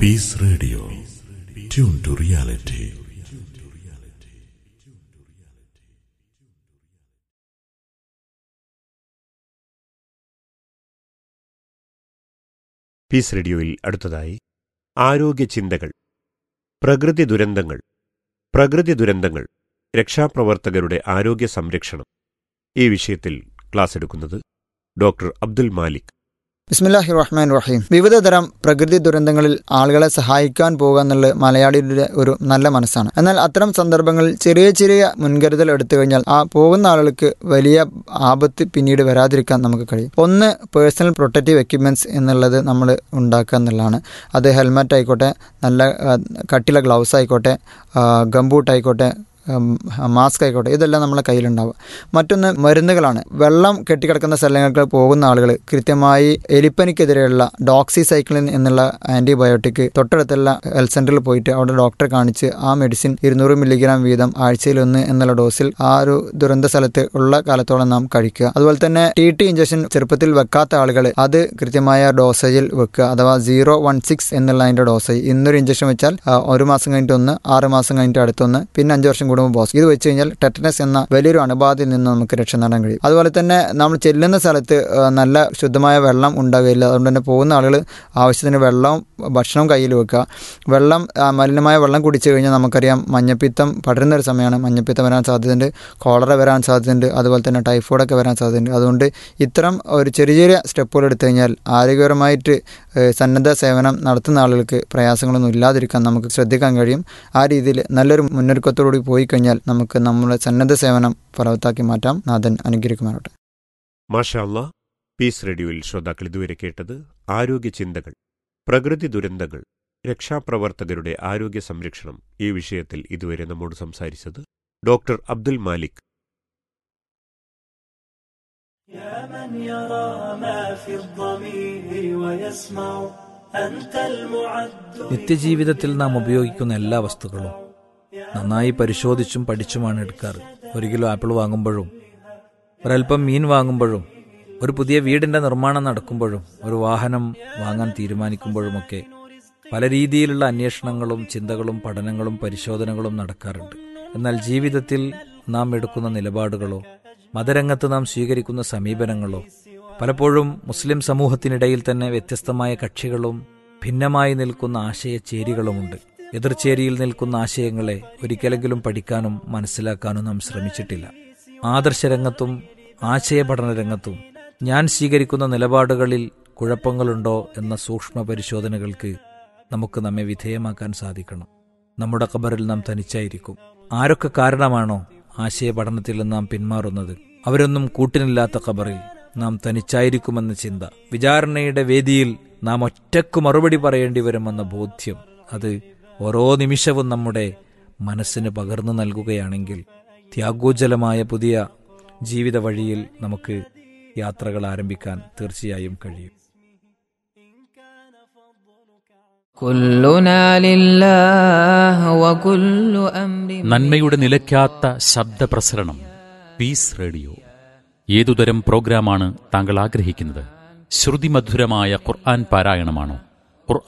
Peace Radio. Tune to reality. Peace റേഡിയോയിൽ അടുത്തതായി ആരോഗ്യ ചിന്തകൾ പ്രകൃതി ദുരന്തങ്ങൾ പ്രകൃതി ദുരന്തങ്ങൾ രക്ഷാപ്രവർത്തകരുടെ ആരോഗ്യ സംരക്ഷണം ഈ വിഷയത്തിൽ ക്ലാസ് എടുക്കുന്നത് ഡോക്ടർ അബ്ദുൽ മാലിക് ബിസ്മില്ലാഹി റഹ്മാൻ റഹീം വിവിധ തരം പ്രകൃതി ദുരന്തങ്ങളിൽ ആളുകളെ സഹായിക്കാൻ പോകുക എന്നുള്ളത് മലയാളിയുടെ ഒരു നല്ല മനസ്സാണ് എന്നാൽ അത്തരം സന്ദർഭങ്ങളിൽ ചെറിയ ചെറിയ മുൻകരുതൽ എടുത്തു കഴിഞ്ഞാൽ ആ പോകുന്ന ആളുകൾക്ക് വലിയ ആപത്ത് പിന്നീട് വരാതിരിക്കാൻ നമുക്ക് കഴിയും ഒന്ന് പേഴ്സണൽ പ്രൊട്ടക്റ്റീവ് എക്യുപ്മെൻറ്റ്സ് എന്നുള്ളത് നമ്മൾ ഉണ്ടാക്കുക എന്നുള്ളതാണ് അത് ഹെൽമെറ്റ് ആയിക്കോട്ടെ നല്ല ആ, കട്ടിയുള്ള ഗ്ലൗസ് ആയിക്കോട്ടെ ഗംബൂട്ട് ആയിക്കോട്ടെ മാസ്ക് ആയിക്കോട്ടെ ഇതെല്ലാം നമ്മളെ കയ്യിലുണ്ടാവുക മറ്റൊന്ന് മരുന്നുകളാണ് വെള്ളം കെട്ടിക്കിടക്കുന്ന സ്ഥലങ്ങൾക്ക് പോകുന്ന ആളുകൾ കൃത്യമായി എലിപ്പനിക്കെതിരെയുള്ള ഡോക്സിസൈക്ലിൻ എന്നുള്ള ആന്റിബയോട്ടിക് തൊട്ടടുത്തുള്ള ഹെൽത്ത് സെന്ററിൽ പോയിട്ട് അവിടെ ഡോക്ടറെ കാണിച്ച് ആ മെഡിസിൻ ഇരുന്നൂറ് മില്ലിഗ്രാം വീതം ആഴ്ചയിൽ ഒന്ന് എന്നുള്ള ഡോസിൽ ആ ഒരു ദുരന്ത സ്ഥലത്ത് ഉള്ള കാലത്തോളം നാം കഴിക്കുക അതുപോലെ തന്നെ ടി ടി ഇഞ്ചക്ഷൻ ചെറുപ്പത്തിൽ വെക്കാത്ത ആളുകൾ അത് കൃത്യമായ ഡോസേജിൽ വെക്കുക അഥവാ സീറോ വൺ സിക്സ് എന്നുള്ള അതിന്റെ ഡോസേജ് ഇന്നൊരു ഇഞ്ചക്ഷൻ വെച്ചാൽ ആ, ഒരു മാസം കഴിഞ്ഞിട്ട് ഒന്ന് ആറ് മാസം കഴിഞ്ഞിട്ട് അടുത്തൊന്ന് പിന്നെ അഞ്ച് വർഷം കൂടുമ്പോൾ ബോസ് ഇത് വെച്ച് കഴിഞ്ഞാൽ ടെറ്റനസ് എന്ന വലിയൊരു അണുബാധയിൽ നിന്ന് നമുക്ക് രക്ഷ നേടാൻ കഴിയും അതുപോലെ തന്നെ നമ്മൾ ചെല്ലുന്ന സ്ഥലത്ത് ആ, നല്ല ശുദ്ധമായ വെള്ളം ഉണ്ടാകുകയില്ല അതുകൊണ്ട് തന്നെ പോകുന്ന ആളുകൾ ആവശ്യത്തിന് വെള്ളവും ഭക്ഷണവും കയ്യിൽ വെക്കുക വെള്ളം ആ, മലിനമായ വെള്ളം കുടിച്ചു കഴിഞ്ഞാൽ നമുക്കറിയാം മഞ്ഞപ്പിത്തം പടരുന്ന ഒരു സമയമാണ് മഞ്ഞപ്പിത്തം വരാൻ സാധ്യതയുണ്ട് കോളറ വരാൻ സാധ്യതയുണ്ട് അതുപോലെ തന്നെ ടൈഫോയിഡൊക്കെ വരാൻ സാധ്യതയുണ്ട് അതുകൊണ്ട് ഇത്തരം ഒരു ചെറിയ ചെറിയ സ്റ്റെപ്പുകൾ എടുത്തു കഴിഞ്ഞാൽ ആരോഗ്യപരമായിട്ട് ഏഹ്, സന്നദ്ധ സേവനം നടത്തുന്ന ആളുകൾക്ക് പ്രയാസങ്ങളൊന്നും ഇല്ലാതിരിക്കാൻ നമുക്ക് ശ്രദ്ധിക്കാൻ കഴിയും ആ രീതിയിൽ നല്ലൊരു മുന്നൊരുക്കത്തോടുകൂടി പോയി കഴിഞ്ഞാൽ നമുക്ക് നമ്മുടെ സന്നദ്ധ സേവനം ഫലവത്താക്കി മാറ്റാം നാഥൻ അനുഗ്രഹിക്കുമാറട്ടെ മാഷാ അല്ലാ പീസ് റേഡിയോയിൽ ശ്രോതാക്കൾ ഇതുവരെ കേട്ടത് ആരോഗ്യ ചിന്തകൾ പ്രകൃതി ദുരന്തങ്ങൾ രക്ഷാപ്രവർത്തകരുടെ ആരോഗ്യ സംരക്ഷണം ഈ വിഷയത്തിൽ ഇതുവരെ നമ്മോട് സംസാരിച്ചത് ഡോക്ടർ അബ്ദുൽ മാലിക് يا من يرى ما في الضمير ويسمع أنت المعد നിത്യജീവിതത്തിൽ നാം ഉപയോഗിക്കുന്ന എല്ലാ വസ്തുക്കളും നന്നായി പരിശോധിച്ചും പഠിച്ചുമാണ് എടുക്കാറ് ഒരു കിലോ ആപ്പിൾ വാങ്ങുമ്പോഴും ഒരൽപ്പം മീൻ വാങ്ങുമ്പോഴും ഒരു പുതിയ വീടിന്റെ നിർമ്മാണം നടക്കുമ്പോഴും ഒരു വാഹനം വാങ്ങാൻ തീരുമാനിക്കുമ്പോഴുമൊക്കെ പല രീതിയിലുള്ള അന്വേഷണങ്ങളും ചിന്തകളും പഠനങ്ങളും പരിശോധനകളും നടക്കാറുണ്ട് എന്നാൽ ജീവിതത്തിൽ നാം എടുക്കുന്ന നിലപാടുകളോ മതരംഗത്ത് നാം സ്വീകരിക്കുന്ന സമീപനങ്ങളോ പലപ്പോഴും മുസ്ലിം സമൂഹത്തിനിടയിൽ തന്നെ വ്യത്യസ്തമായ കക്ഷികളും ഭിന്നമായി നിൽക്കുന്ന ആശയചേരികളുമുണ്ട് എതിർചേരിയിൽ നിൽക്കുന്ന ആശയങ്ങളെ ഒരിക്കലെങ്കിലും പഠിക്കാനും മനസ്സിലാക്കാനും നാം ശ്രമിച്ചിട്ടില്ല ആദർശരംഗത്തും ആശയപഠന രംഗത്തും ഞാൻ സ്വീകരിക്കുന്ന നിലപാടുകളിൽ കുഴപ്പങ്ങളുണ്ടോ എന്ന സൂക്ഷ്മ പരിശോധനകൾക്ക് നമുക്ക് നമ്മെ വിധേയമാക്കാൻ സാധിക്കണം നമ്മുടെ ഖബറിൽ നാം തനിച്ചായിരിക്കും ആരൊക്കെ കാരണമാണോ ആശയപഠനത്തിൽ നിന്ന് നാം പിന്മാറുന്നത് അവരൊന്നും കൂട്ടിനില്ലാത്ത ഖബറിൽ നാം തനിച്ചായിരിക്കുമെന്ന ചിന്ത വിചാരണയുടെ വേദിയിൽ നാം ഒറ്റക്ക് മറുപടി പറയേണ്ടി വരുമെന്ന ബോധ്യം അത് ഓരോ നിമിഷവും നമ്മുടെ മനസ്സിന് പകർന്നു നൽകുകയാണെങ്കിൽ ത്യാഗോജ്ജലമായ പുതിയ ജീവിത വഴിയിൽ നമുക്ക് യാത്രകൾ ആരംഭിക്കാൻ തീർച്ചയായും കഴിയും كلنا لله وكل أمر നന്മയുടെ നിലയ്ക്കാത്ത ശബ്ദപ്രസരണം പീസ് റേഡിയോ ഏതുതരം പ്രോഗ്രാമാണ് താങ്കൾ ആഗ്രഹിക്കുന്നത് ശ്രുതിമധുരമായ ഖുർആൻ പാരായണമാണോ